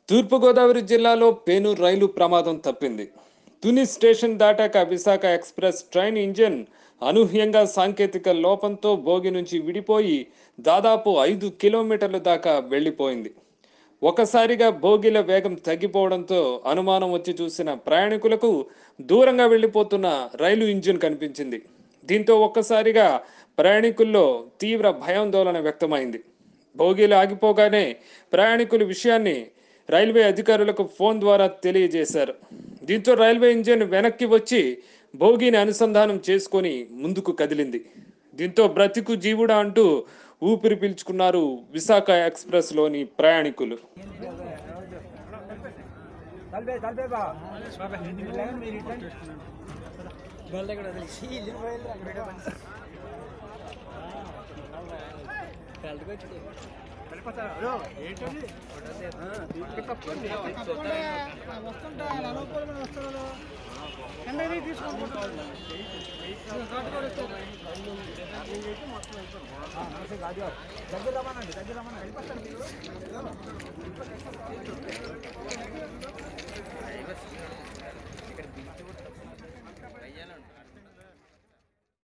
తూర్పుగోదావరి జిల్లాలో పేను రైలు ప్రమాదం తప్పింది తుని స్టేషన్ దాటాక విశాఖ ఎక్స్ప్రెస్ ట్రైన్ ఇంజిన్ అనూహ్యంగా సాంకేతిక లోపంతో భోగి నుంచి విడిపోయి దాదాపు ఐదు కిలోమీటర్ల దాకా వెళ్ళిపోయింది ఒకసారిగా భోగిల వేగం తగ్గిపోవడంతో అనుమానం వచ్చి చూసిన ప్రయాణికులకు దూరంగా వెళ్ళిపోతున్న రైలు ఇంజిన్ కనిపించింది దీంతో ఒక్కసారిగా ప్రయాణికుల్లో తీవ్ర భయాందోళన వ్యక్తమైంది భోగిలు ఆగిపోగానే ప్రయాణికుల విషయాన్ని రైల్వే అధికారులకు ఫోన్ ద్వారా తెలియజేశారు దీంతో రైల్వే ఇంజిన్ వెనక్కి వచ్చి భోగిని అనుసంధానం చేసుకొని ముందుకు కదిలింది దీంతో బ్రతికు జీవుడా అంటూ ఊపిరి పీల్చుకున్నారు విశాఖ ఎక్స్ప్రెస్లోని ప్రయాణికులు తలపే తలపే బా లైన్ మీరు ఇట్లా బల్ల కూడా తెలిసి ఇల్లు పోయింది కలుగుతుంది వస్తుంటే ఆయన అనుకూలమైన వస్తువులు ఎండని తీసుకుంటారు దగ్గర రమ్మనండి దగ్గర రమ్మనండి వెళ్ళిపోతాను మీరు